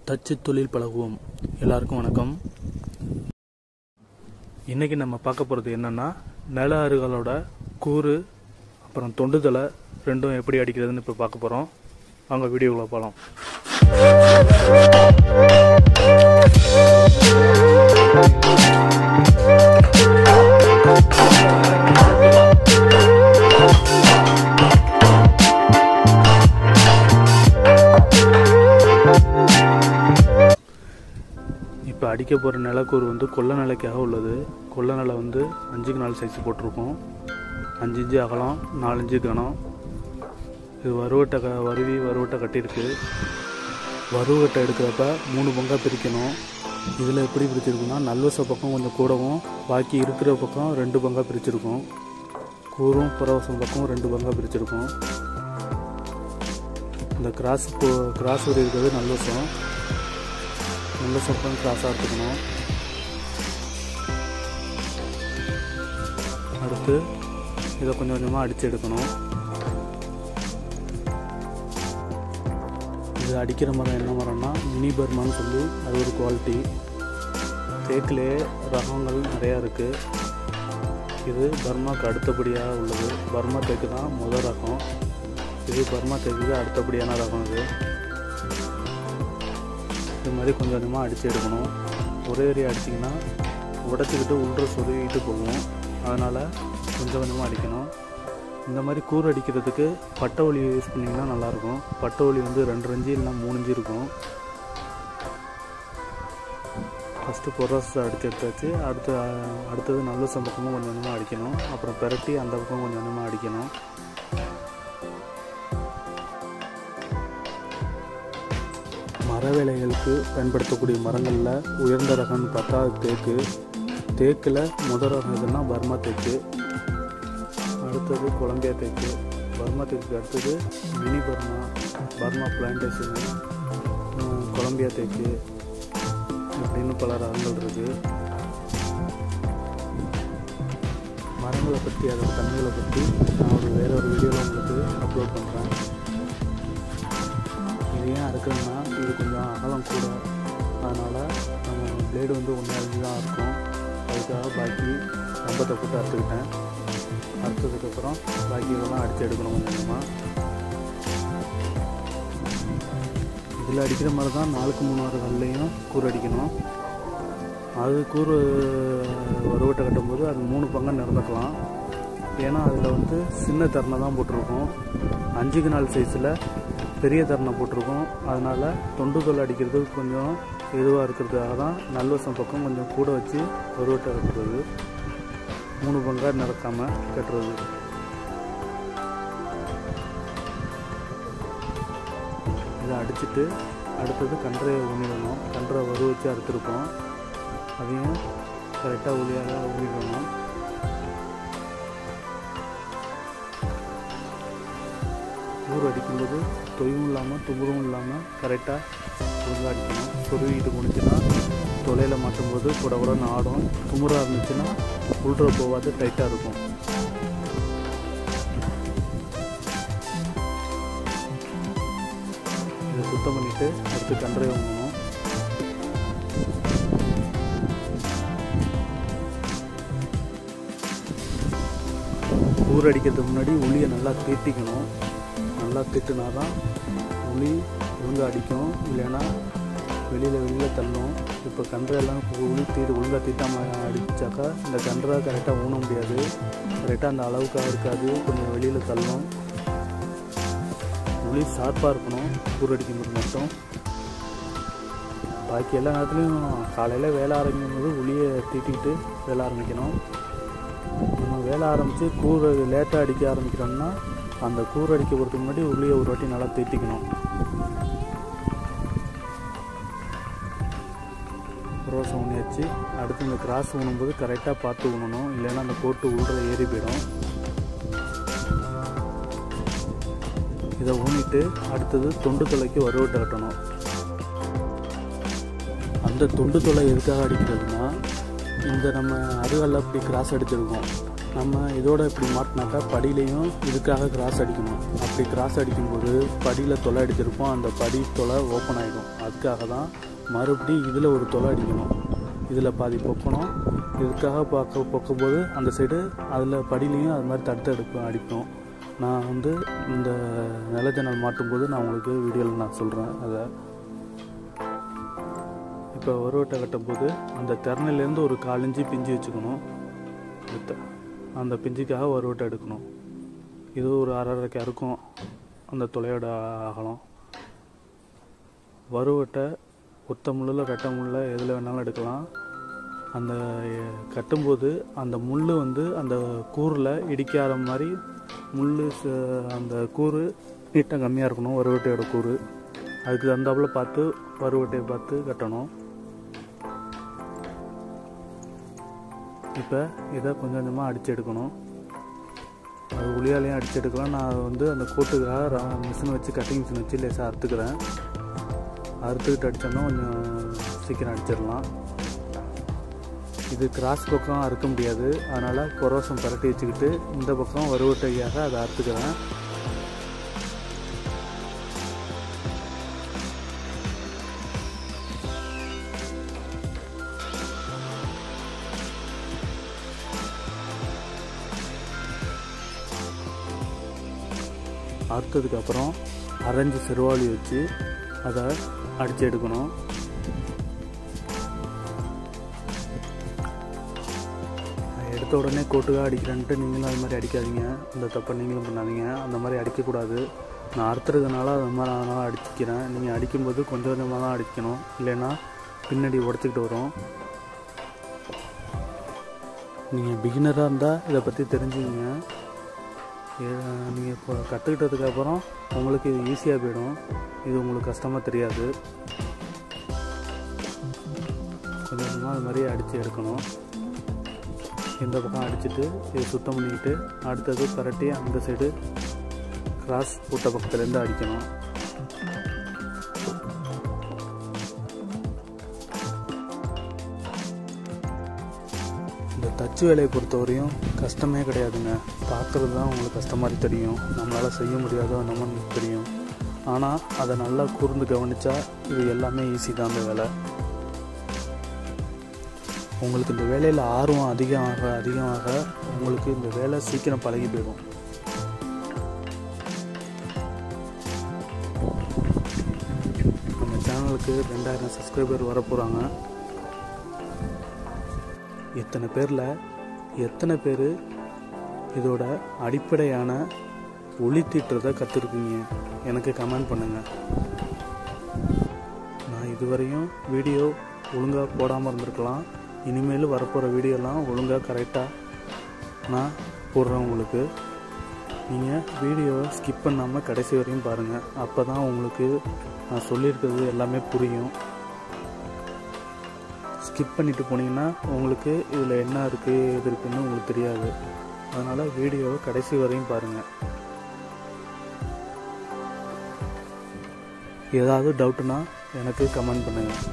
தச்சு தொழில் பழகுவோம் எல்லாருக்கும் வணக்கம் இன்னைக்கு நம்ம பார்க்க போகிறது என்னன்னா நில அருகளோட கூறு அப்புறம் தொண்டுதலை ரெண்டும் எப்படி அடிக்கிறதுன்னு இப்போ பார்க்க போகிறோம் வாங்க வீடியோக்குள்ள போகலாம் இப்போ அடிக்க போகிற நிலக்கூறு வந்து கொல்ல நிலைக்காக உள்ளது கொல்ல நிலை வந்து அஞ்சுக்கு நாலு சைஸ் போட்டிருக்கோம் அஞ்சு இன்ச்சு அகலம் நாலஞ்சு கனம் இது வறுவட்டை க வருவி வறுவட்டை கட்டியிருக்கு வறுவட்டை எடுக்கிறப்ப மூணு பங்காக பிரிக்கணும் இதில் எப்படி பிரிச்சிருக்குன்னா நல்வச பக்கம் கொஞ்சம் கூடவும் பாக்கி இருக்கிற பக்கம் ரெண்டு பங்காக பிரிச்சிருக்கோம் கூறும் புறவசம் பக்கம் ரெண்டு பங்காக பிரிச்சிருக்கோம் இந்த கிராஸ் போ கிராஸ் வரி இருக்கிறது நல்வசம் நல்ல சப்பம் கிராஸாக எடுத்துக்கணும் அடுத்து இதை கொஞ்சம் கொஞ்சமாக அடித்து எடுக்கணும் இது அடிக்கிற மரம் என்ன மரம்னா மினி பர்மான்னு சொல்லி அது ஒரு குவாலிட்டி தேக்கிலே ரகங்கள் நிறையா இருக்குது இது பர்மாக்கு அடுத்தபடியாக உள்ளது பர்மா தேக்கு தான் முதல் ரகம் இது பர்மா தேக்குக்கு அடுத்தபடியான ரகம் இது இது மாதிரி கொஞ்சம் கொஞ்சமாக அடித்து எடுக்கணும் ஒரே ஏரியா அடிச்சிங்கன்னா உடச்சிக்கிட்டு உள்ள சொருகிட்டு போகும் அதனால் கொஞ்சம் கொஞ்சமாக அடிக்கணும் இந்த மாதிரி கூறு அடிக்கிறதுக்கு பட்டை ஒலி யூஸ் பண்ணிங்கன்னா நல்லாயிருக்கும் பட்டை ஒலி வந்து ரெண்டு இஞ்சி இல்லைனா மூணு இஞ்சி இருக்கும் ஃபஸ்ட்டு பொரோசை அடித்து எடுத்தாச்சு அடுத்து அஹ், அடுத்தது நல்ல பக்கமும் கொஞ்சம் கொஞ்சமாக அடிக்கணும் அப்புறம் பெரட்டி அந்த பக்கம் கொஞ்சம் கொஞ்சமாக அடிக்கணும் மர வேலைகளுக்கு பயன்படுத்தக்கூடிய மரங்களில் உயர்ந்த ரகம்னு பார்த்தா அது தேக்கு தேக்கில் முதல் ரகம் எதுனா பர்மா தேக்கு அடுத்தது கொலம்பியா தேக்கு பர்மா தேக்கு அடுத்தது mini Burma Burma plantation Colombia தேக்கு இப்படின்னு பல ரகங்கள் இருக்குது மரங்களை பற்றி அதோட தன்மைகளை பற்றி நான் ஒரு வேற ஒரு வீடியோவில் உங்களுக்கு அப்லோட் பண்ணுறேன் இது ஏன் அறுக்கிறதுனா இது கொஞ்சம் அகலம் கூட அதனால் நம்ம பிளேடு வந்து ஒன்றே அஞ்சு தான் இருக்கும் அதுக்காக பாக்கி ரம்பத்தை போட்டு அறுத்துக்கிட்டேன் அறுத்ததுக்கப்புறம் பாக்கி இதெல்லாம் அடித்து எடுக்கணும் கொஞ்சம் கொஞ்சமாக இதில் அடிக்கிற மாதிரி தான் நாலுக்கு மூணு வார கல்லையும் கூறு அடிக்கணும் அது கூறு வறுவட்டை கட்டும்போது அது மூணு பங்காக நிறந்துக்கலாம் ஏன்னா அதில் வந்து சின்ன தரணை தான் போட்டிருக்கோம் அஞ்சுக்கு நாலு சைஸில் பெரிய தரணை போட்டிருக்கோம் அதனால் தொண்டுதல் அடிக்கிறதுக்கு கொஞ்சம் இதுவாக இருக்கிறதுக்காக தான் நல்வசம் பக்கம் கொஞ்சம் கூட வச்சு வறுவட்டை கட்டுறது மூணு பங்காக நிறக்காமல் கட்டுறது இதை அடிச்சுட்டு அடுத்தது கன்றையை ஊனிடணும் கன்றை வறு வச்சு அறுத்துருக்கோம் அதையும் கரெக்டாக ஒளியாக ஊனிடணும் ஊர் அடிக்கும்போது தொய்வும் இல்லாமல் தும்புறும் இல்லாமல் கரெக்டாக ஒழுங்காக அடிக்கணும் சொருவிட்டு முடிஞ்சுன்னா தொலையில் மாட்டும்போது கூட கூட ஆடும் துமுறாக இருந்துச்சுன்னா உள்ற போகாது டைட்டாக இருக்கும் இதை சுத்தம் பண்ணிவிட்டு அடுத்து கன்றை வாங்கணும் ஊர் அடிக்கிறதுக்கு முன்னாடி உளியை நல்லா தீட்டிக்கணும் நல்லா தீட்டுனா தான் உளி ஒழுங்காக அடிக்கும் இல்லைன்னா வெளியில் வெளியில் தள்ளும் இப்போ கன்றையெல்லாம் உளி தீட்டு ஒழுங்காக தீட்டாமல் அடித்தாக்கா இந்த கன்றை கரெக்டாக ஊன முடியாது கரெக்டாக அந்த அளவுக்காக இருக்காது கொஞ்சம் வெளியில் தள்ளும் உளி ஷார்ப்பாக இருக்கணும் ஊர் அடிக்கும்போது மட்டும் பாக்கி எல்லா நேரத்துலையும் காலையில் வேலை ஆரம்பிக்கும் போது உளியை தீட்டிக்கிட்டு வேலை ஆரம்பிக்கணும் நம்ம வேலை ஆரம்பித்து கூறு லேட்டாக அடிக்க ஆரம்பிக்கிறோம்னா அந்த கூறு அடிக்க போகிறதுக்கு முன்னாடி உள்ளே ஒரு வாட்டி நல்லா தேத்திக்கணும் ரோஸ் ஊனியாச்சு அடுத்து இந்த கிராஸ் ஊனும்போது கரெக்டாக பார்த்து ஊனணும் இல்லைன்னா அந்த கோட்டு உள்ள ஏறி போயிடும் இதை ஊனிட்டு அடுத்தது தொண்டு தொலைக்கு வறுவட்டை கட்டணும் அந்த தொண்டு தொலை எதுக்காக அடிக்கிறதுனா இந்த நம்ம அருகல்ல அப்படி கிராஸ் அடிச்சிருக்கோம் நம்ம இதோட இப்படி மாட்டினாக்கா படியிலையும் இதுக்காக கிராஸ் அடிக்கணும் அப்படி கிராஸ் அடிக்கும்போது படியில் தொலை அடிச்சிருப்போம் அந்த படி தொலை ஓப்பன் ஆகிடும் அதுக்காக தான் மறுபடியும் இதில் ஒரு தொலை அடிக்கணும் இதில் பாதி பொக்கணும் இதுக்காக பார்க்க பொக்கும்போது அந்த சைடு அதில் படியிலையும் அது மாதிரி தடுத்து எடுப்போம் அடிப்போம் நான் வந்து இந்த நிலஜன்னல் மாட்டும்போது நான் உங்களுக்கு வீடியோவில் நான் சொல்கிறேன் அதை இப்போ ஒருவட்டை கட்டும்போது அந்த திறனிலேருந்து ஒரு கால் இஞ்சி பிஞ்சு வச்சுக்கணும் அடுத்த அந்த பிஞ்சுக்காக ஒருவட்டை எடுக்கணும் இது ஒரு அரை அரைக்கு இருக்கும் அந்த துளையோட அகலம் வறுவட்டை ஒத்த முள்ளில் ரெட்டை முள்ளில் எதில் வேணாலும் எடுக்கலாம் அந்த எ- கட்டும்போது அந்த முள் வந்து அந்த கூரில் இடிக்காத மாதிரி முள் அந்த கூறு நீட்டம் கம்மியாக இருக்கணும் வறுவட்டையோட கூறு அதுக்கு தந்தாப்புல பார்த்து வறுவட்டையை பார்த்து கட்டணும் இப்போ இதை கொஞ்சம் கொஞ்சமாக அடித்து எடுக்கணும் அது உளியாலையும் அடித்து எடுக்கலாம் நான் வந்து அந்த கோட்டுக்காக மிஷின் வச்சு கட்டிங் மிஷின் வச்சு லேசாக அறுத்துக்கிறேன் அறுத்துக்கிட்டு அடித்தோம்னா கொஞ்சம் சீக்கிரம் அடிச்சிடலாம் இது கிராஸ் பக்கம் அறுக்க முடியாது அதனால் புரோசம் பரட்டி வச்சுக்கிட்டு இந்த பக்கம் வறுவட்டையாக அதை அறுத்துக்கிறேன் அறுத்ததுக்கப்புறம் அரைஞ்சி செருவாளி வச்சு அதை அடித்து எடுக்கணும் நான் எடுத்த உடனே கோட்டுக்காக அடிக்கிறேன்ட்டு நீங்களும் அது மாதிரி அடிக்காதீங்க இந்த தப்பை நீங்களும் பண்ணாதீங்க அந்த மாதிரி அடிக்கக்கூடாது நான் அறுத்துறதுனால அது மாதிரி அதனால் அடிக்கிறேன் நீங்கள் அடிக்கும்போது கொஞ்சம் கொஞ்சமாக தான் அடிக்கணும் இல்லைன்னா பின்னாடி உடச்சிக்கிட்டு வரும் நீங்கள் பிகினராக இருந்தால் இதை பற்றி தெரிஞ்சுக்கங்க நீங்கள் இப்போ கற்றுக்கிட்டதுக்கப்புறம் உங்களுக்கு இது ஈஸியாக போயிடும் இது உங்களுக்கு கஷ்டமாக தெரியாது கொஞ்சம் கொஞ்சமாக அது மாதிரி அடித்து எடுக்கணும் இந்த பக்கம் அடிச்சுட்டு இதை சுத்தம் பண்ணிக்கிட்டு அடுத்தது பரட்டி அந்த சைடு கிராஸ் போட்ட பக்கத்துலேருந்து அடிக்கணும் இந்த தச்சு வேலையை பொறுத்தவரையும் கஷ்டமே கிடையாதுங்க பார்க்குறது தான் உங்களுக்கு கஷ்டமாக தெரியும் நம்மளால் செய்ய முடியாதோ நம்மளுக்கு தெரியும் ஆனால் அதை நல்லா கூர்ந்து கவனித்தா இது எல்லாமே ஈஸி தான் அந்த வேலை உங்களுக்கு இந்த வேலையில் ஆர்வம் அதிகமாக அதிகமாக உங்களுக்கு இந்த வேலை சீக்கிரம் பழகி போயிடும் நம்ம சேனலுக்கு ரெண்டாயிரம் சப்ஸ்கிரைபர் வர போகிறாங்க எத்தனை பேரில் எத்தனை பேர் இதோட அடிப்படையான ஒளி தீட்டுறதை கற்றுருக்கீங்க எனக்கு கமெண்ட் பண்ணுங்கள் நான் இதுவரையும் வீடியோ ஒழுங்காக போடாமல் இருந்திருக்கலாம் இனிமேல் வரப்போகிற வீடியோலாம் ஒழுங்காக கரெக்டாக நான் போடுறேன் உங்களுக்கு நீங்கள் வீடியோவை ஸ்கிப் பண்ணாமல் கடைசி வரையும் பாருங்கள் அப்போ தான் உங்களுக்கு நான் சொல்லியிருக்கிறது எல்லாமே புரியும் ஸ்கிப் பண்ணிட்டு போனீங்கன்னா உங்களுக்கு இதில் என்ன இருக்குது எது இருக்குன்னு உங்களுக்கு தெரியாது அதனால் வீடியோவை கடைசி வரையும் பாருங்கள் ஏதாவது டவுட்டுனா எனக்கு கமெண்ட் பண்ணுங்கள்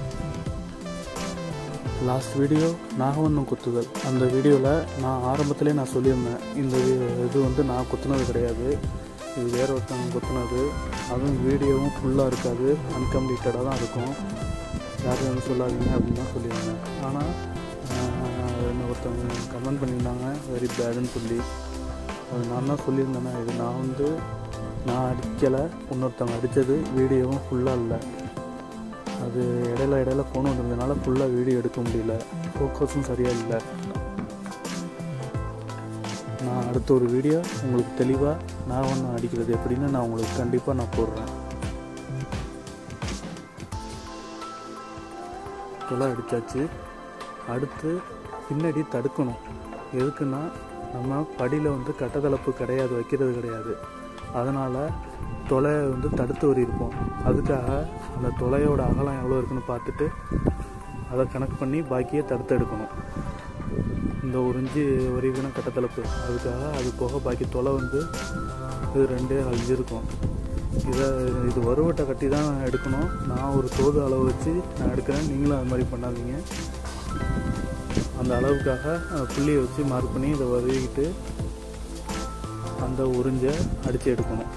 லாஸ்ட் வீடியோ நாகவண்ணம் குத்துதல் அந்த வீடியோவில் நான் ஆரம்பத்திலே நான் சொல்லியிருந்தேன் இந்த வி- இது வந்து நான் குத்துனது கிடையாது இது வேற ஒருத்தவங்க குத்துனது அதுவும் வீடியோவும் ஃபுல்லாக இருக்காது அன்கம்ப்ளீட்டடாக தான் இருக்கும் யாரும் எதுவும் சொல்லாதீங்க அப்படின்னு தான் சொல்லியிருந்தேன் ஆனால் என்ன ஒருத்தவங்க கமெண்ட் பண்ணியிருந்தாங்க வெரி பேடுன்னு சொல்லி அது நான் தான் சொல்லியிருந்தேன்னா இது நான் வந்து நான் அடிக்கலை இன்னொருத்தவங்க அடித்தது வீடியோவும் ஃபுல்லாக இல்லை அது இடையில இடையில ஃபோன் வந்திருந்ததுனால ஃபுல்லாக வீடியோ எடுக்க முடியல ஃபோக்கஸும் சரியாக இல்லை நான் அடுத்த ஒரு வீடியோ உங்களுக்கு தெளிவாக நான் ஒன்று அடிக்கிறது எப்படின்னு நான் உங்களுக்கு கண்டிப்பாக நான் போடுறேன் துளை அடித்தாச்சு அடுத்து பின்னாடி தடுக்கணும் எதுக்குன்னா நம்ம படியில் வந்து கட்டதளப்பு கிடையாது வைக்கிறது கிடையாது அதனால் தொலையை வந்து தடுத்து வரியிருப்போம் அதுக்காக அந்த தொலையோட அகலம் எவ்வளோ இருக்குன்னு பார்த்துட்டு அதை கணக்கு பண்ணி பாக்கியை தடுத்து எடுக்கணும் இந்த ஒரு இன்ச்சு வரைக்கும் கட்டத்தளப்பு அதுக்காக அது போக பாக்கி தொலை வந்து இது ரெண்டே அழிஞ்சு இருக்கும் இதை இது வறுவட்டை கட்டி தான் எடுக்கணும் நான் ஒரு தோது அளவு வச்சு நான் எடுக்கிறேன் நீங்களும் அது மாதிரி பண்ணாதீங்க அந்த அளவுக்காக அஹ், புள்ளியை வச்சு மார்க் பண்ணி இதை உதவிக்கிட்டு அந்த உறிஞ்சை அடித்து எடுக்கணும்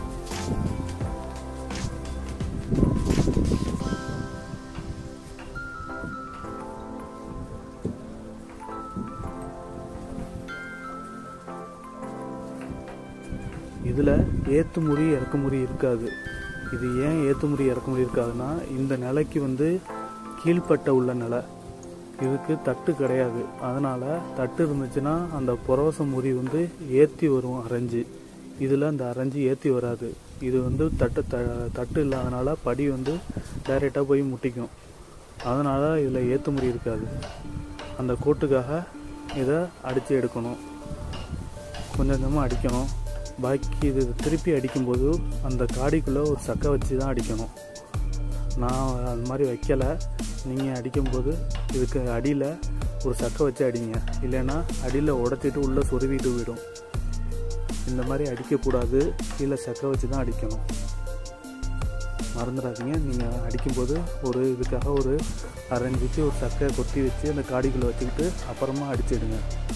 இதில் ஏற்றுமுறி இறக்குமுறி இருக்காது இது ஏன் ஏற்றுமுறி இறக்குமுறி இருக்காதுன்னா இந்த நிலைக்கு வந்து கீழ்ப்பட்ட உள்ள நிலை இதுக்கு தட்டு கிடையாது அதனால் தட்டு இருந்துச்சுன்னா அந்த புறவச முறி வந்து ஏற்றி வரும் அரைஞ்சு இதில் அந்த அரைஞ்சு ஏற்றி வராது இது வந்து தட்டு த தட்டு இல்லாதனால படி வந்து டைரெக்டாக போய் முட்டிக்கும் அதனால் இதில் ஏற்றுமுறி இருக்காது அந்த கோட்டுக்காக இதை அடித்து எடுக்கணும் கொஞ்சம் கொஞ்சமாக அடிக்கணும் பாக்கி இது திருப்பி அடிக்கும்போது அந்த காடிக்குள்ளே ஒரு சக்கை வச்சு தான் அடிக்கணும் நான் அது மாதிரி வைக்கலை நீங்கள் அடிக்கும்போது இதுக்கு அடியில் ஒரு சக்கை வச்சு அடிங்க இல்லைன்னா அடியில் உடச்சிட்டு உள்ளே சொருவிட்டு விடும் இந்த மாதிரி அடிக்கக்கூடாது கீழே சக்கை வச்சு தான் அடிக்கணும் மறந்துடாதீங்க நீங்கள் அடிக்கும்போது ஒரு இதுக்காக ஒரு அரைஞ்சிச்சு ஒரு சக்கையை கொத்தி வச்சு அந்த காடிக்குள்ளே வச்சுக்கிட்டு அப்புறமா அடிச்சிடுங்க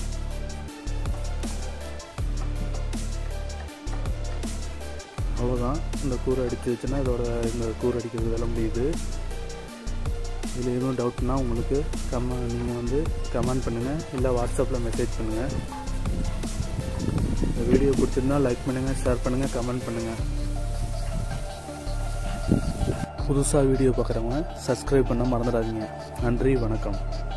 அவ்வளோதான் இந்த கூரை அடித்து வச்சுன்னா இதோட இந்த கூரை அடிக்கிறது வேலை முடியுது இதில் எதுவும் டவுட்னா உங்களுக்கு கம நீங்கள் வந்து கமெண்ட் பண்ணுங்கள் இல்லை வாட்ஸ்அப்பில் மெசேஜ் பண்ணுங்கள் இந்த வீடியோ பிடிச்சிருந்தா லைக் பண்ணுங்கள் ஷேர் பண்ணுங்கள் கமெண்ட் பண்ணுங்கள் புதுசாக வீடியோ பார்க்குறவங்க சப்ஸ்கிரைப் பண்ண மறந்துடாதீங்க நன்றி வணக்கம்